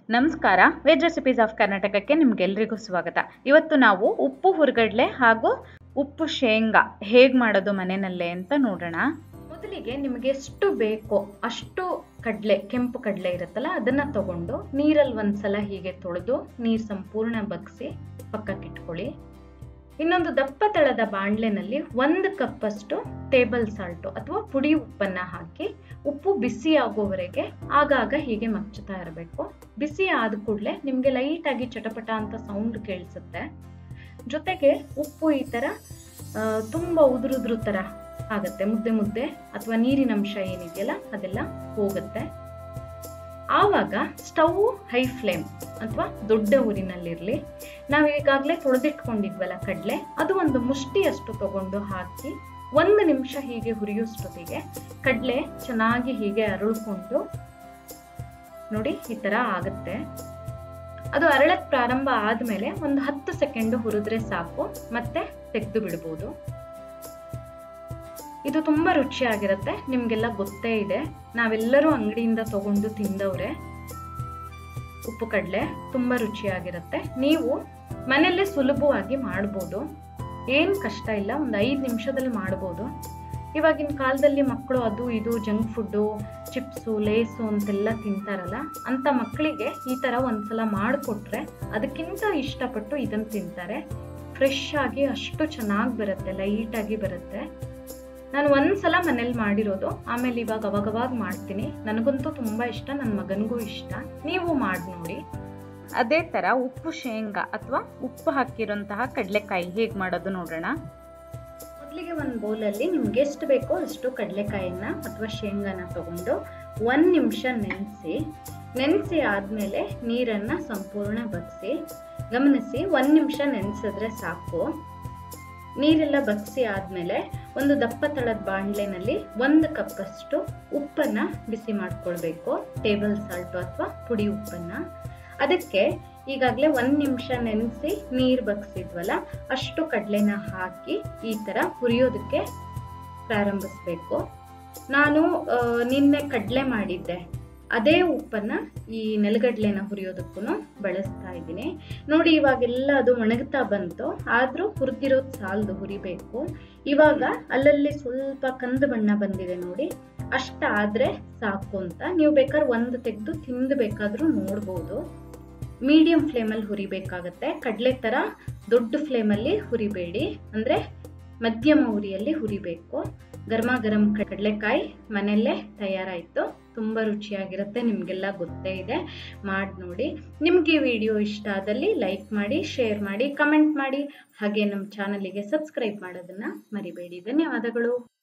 ನಮಸ್ಕಾರ veg recipes of ಕರ್ನಾಟಕಕ್ಕೆ ನಿಮ್ಗೆಲ್ರಿಗೂ ಸ್ವಾಗತ ಇವತ್ತು ನಾವು ಉಪ್ಪು ಹುರ್ಗಡ್ಲೆ ಹಾಗೂ ಉಪ್ಪು ಶೇಂಗಾ ಹೇಗೆ ಮಾಡೋದು ಮನೆಯಲ್ಲೇ ಅಂತ ನೋಡೋಣ ಮೊದಲಿಗೆ ನಿಮಗೆ ಎಷ್ಟು ಬೇಕೋ ಅಷ್ಟು ಕಡಲೆ ಕೆಂಪು ಕಡಲೆ ಇರುತ್ತಲ್ಲ ಅದನ್ನ ತಗೊಂಡು ನೀರಲ್ಲಿ ಒಂದ್ಸಲ ಹೀಗೆ ತೊಳೆದು ನೀರು ಸಂಪೂರ್ಣ ಬಗ್ಸಿ ಪಕ್ಕಕ್ಕೆ ಇಟ್ಕೊಳ್ಳಿ ಇನ್ನೊಂದು ದಪ್ಪ ತಳದ ಬಾಣಲೆನಲ್ಲಿ ಒಂದು ಕಪ್ಪಷ್ಟು ಟೇಬಲ್ ಸಾಲ್ಟು ಅಥವಾ ಪುಡಿ ಉಪ್ಪನ್ನ ಹಾಕಿ ಉಪ್ಪು ಬಿಸಿ ಆಗೋವರೆಗೆ ಆಗಾಗ ಹೀಗೆ ಮಚ್ಚುತ್ತಾ ಇರಬೇಕು ಬಿಸಿ ಆದ ಕೂಡಲೇ ನಿಮಗೆ ಲೈಟಾಗಿ ಚಟಪಟ ಅಂತ ಸೌಂಡ್ ಕೇಳಿಸುತ್ತೆ ಜೊತೆಗೆ ಉಪ್ಪು ಈ ಥರ ಆ, ತುಂಬ ಉದುರುದ್ರು ಥರ ಆಗತ್ತೆ ಮುದ್ದೆ ಮುದ್ದೆ ಅಥವಾ ನೀರಿನ ಅಂಶ ಏನಿದೆಯಲ್ಲ ಅದೆಲ್ಲ ಹೋಗುತ್ತೆ ಆವಾಗ ಸ್ಟವ್ ಹೈ ಫ್ಲೇಮ್ ಅಥವಾ ದೊಡ್ಡ ಊರಿನಲ್ಲಿರಲಿ ನಾವು ಈಗಾಗಲೇ ತೊಳೆದಿಟ್ಕೊಂಡಿದ್ವಲ್ಲ ಕಡಲೆ ಅದು ಒಂದು ಮುಷ್ಟಿಯಷ್ಟು ತಗೊಂಡು ಹಾಕಿ ಒಂದು ನಿಮಿಷ ಹೀಗೆ ಹುರಿಯೋಷ್ಟೊತ್ತಿಗೆ ಕಡಲೆ ಚೆನ್ನಾಗಿ ಹೀಗೆ ಅರಳ್ಕೊಂಡು ನೋಡಿ ಈ ಥರ ಆಗುತ್ತೆ ಅದು ಅರಳಕ್ ಪ್ರಾರಂಭ ಆದಮೇಲೆ ಒಂದು ಹತ್ತು ಸೆಕೆಂಡು ಹುರಿದ್ರೆ ಸಾಕು ಮತ್ತೆ ತೆಗೆದು ಬಿಡ್ಬೋದು ಇದು ತುಂಬ ರುಚಿಯಾಗಿರುತ್ತೆ ನಿಮಗೆಲ್ಲ ಗೊತ್ತೇ ಇದೆ ನಾವೆಲ್ಲರೂ ಅಂಗಡಿಯಿಂದ ತಗೊಂಡು ತಿಂದವ್ರೆ ಉಪ್ಪು ಕಡಲೆ ತುಂಬ ರುಚಿಯಾಗಿರುತ್ತೆ ನೀವು ಮನೆಯಲ್ಲೇ ಸುಲಭವಾಗಿ ಮಾಡ್ಬೋದು ಏನು ಕಷ್ಟ ಇಲ್ಲ ಒಂದು ಐದು ನಿಮಿಷದಲ್ಲಿ ಮಾಡ್ಬೋದು ಇವಾಗಿನ ಕಾಲದಲ್ಲಿ ಮಕ್ಕಳು ಅದು ಇದು ಜಂಕ್ ಫುಡ್ಡು ಚಿಪ್ಸು ಲೇಸು ಅಂತೆಲ್ಲ ತಿಂತಾರಲ್ಲ ಅಂಥ ಮಕ್ಕಳಿಗೆ ಈ ಥರ ಒಂದ್ಸಲ ಮಾಡಿಕೊಟ್ರೆ ಅದಕ್ಕಿಂತ ಇಷ್ಟಪಟ್ಟು ಇದನ್ನು ತಿಂತಾರೆ ಫ್ರೆಶ್ ಆಗಿ ಅಷ್ಟು ಚೆನ್ನಾಗಿ ಬರುತ್ತೆ ಲೈಟಾಗಿ ಬರುತ್ತೆ ನಾನು ಒಂದ್ಸಲ ಮನೇಲಿ ಮಾಡಿರೋದು ಆಮೇಲೆ ಇವಾಗ ಅವಾಗವಾಗ ಮಾಡ್ತೀನಿ ನನಗಂತೂ ತುಂಬ ಇಷ್ಟ ನನ್ನ ಮಗನಿಗೂ ಇಷ್ಟ ನೀವು ಮಾಡಿ ನೋಡಿ ಅದೇ ಥರ ಉಪ್ಪು ಶೇಂಗಾ ಅಥವಾ ಉಪ್ಪು ಹಾಕಿರೋಂತಹ ಕಡಲೆಕಾಯಿ ಹೇಗೆ ಮಾಡೋದು ನೋಡೋಣ ಮೊದಲಿಗೆ ಒಂದು ಬೌಲಲ್ಲಿ ನಿಮ್ಗೆ ಎಷ್ಟು ಬೇಕೋ ಅಷ್ಟು ಕಡಲೆಕಾಯಿನ ಅಥವಾ ಶೇಂಗಾನ ತಗೊಂಡು ಒಂದು ನಿಮಿಷ ನೆನೆಸಿ ನೆನೆಸಿ ಆದಮೇಲೆ ನೀರನ್ನು ಸಂಪೂರ್ಣ ಬಗ್ಸಿ ಗಮನಿಸಿ ಒಂದು ನಿಮಿಷ ನೆನೆಸಿದ್ರೆ ಸಾಕು ನೀರೆಲ್ಲ ಬಗ್ಸಿ ಆದಮೇಲೆ ಒಂದು ದಪ್ಪ ತಳದ ಬಾಣಲೆನಲ್ಲಿ ಒಂದು ಕಪ್ಪಷ್ಟು ಉಪ್ಪನ್ನ ಬಿಸಿ ಮಾಡ್ಕೊಳ್ಬೇಕು ಟೇಬಲ್ ಸಾಲ್ಟು ಅಥವಾ ಪುಡಿ ಉಪ್ಪನ್ನ ಅದಕ್ಕೆ ಈಗಾಗಲೇ ಒಂದು ನಿಮಿಷ ನೆನೆಸಿ ನೀರು ಬಗ್ಸಿದ್ವಲ್ಲ ಅಷ್ಟು ಕಡಲೆನ ಹಾಕಿ ಈ ಥರ ಹುರಿಯೋದಕ್ಕೆ ಪ್ರಾರಂಭಿಸ್ಬೇಕು ನಾನು ಆ, ನಿನ್ನೆ ಕಡಲೆ ಮಾಡಿದ್ದೆ ಅದೇ ಉಪ್ಪನ್ನ ಈ ನೆಲಗಡ್ಲೆನ ಹುರಿಯೋದಕ್ಕೂ ಬಳಸ್ತಾ ಇದ್ದೀನಿ ನೋಡಿ ಇವಾಗೆಲ್ಲ ಅದು ಒಣಗ್ತಾ ಬಂತು ಆದರೂ ಹುರಿದಿರೋದು ಸಾಲದು ಹುರಿಬೇಕು ಇವಾಗ ಅಲ್ಲಲ್ಲಿ ಸ್ವಲ್ಪ ಕಂದು ಬಣ್ಣ ಬಂದಿದೆ ನೋಡಿ ಅಷ್ಟಾದ್ರೆ ಸಾಕು ಅಂತ ನೀವು ಬೇಕಾದ್ರೆ ಒಂದು ತೆಗೆದು ತಿಂದು ಬೇಕಾದ್ರೂ ನೋಡ್ಬೋದು ಮೀಡಿಯಂ ಫ್ಲೇಮಲ್ಲಿ ಹುರಿಬೇಕಾಗತ್ತೆ ಕಡಲೆ ಥರ ದೊಡ್ಡ ಫ್ಲೇಮಲ್ಲಿ ಹುರಿಬೇಡಿ ಅಂದರೆ ಮಧ್ಯಮ ಉರಿಯಲ್ಲಿ ಹುರಿಬೇಕು ಗರ್ಮ ಗರಂ ಕಡಲೆಕಾಯಿ ಮನೆಯಲ್ಲೇ ತಯಾರಾಯಿತು ತುಂಬ ರುಚಿಯಾಗಿರುತ್ತೆ ನಿಮಗೆಲ್ಲ ಗೊತ್ತೇ ಇದೆ ಮಾಡಿ ನೋಡಿ ನಿಮಗೆ ಈ ವಿಡಿಯೋ ಇಷ್ಟ ಆದಲ್ಲಿ ಲೈಕ್ ಮಾಡಿ ಶೇರ್ ಮಾಡಿ ಕಮೆಂಟ್ ಮಾಡಿ ಹಾಗೆ ನಮ್ಮ ಚಾನಲಿಗೆ ಸಬ್ಸ್ಕ್ರೈಬ್ ಮಾಡೋದನ್ನು ಮರಿಬೇಡಿ ಧನ್ಯವಾದಗಳು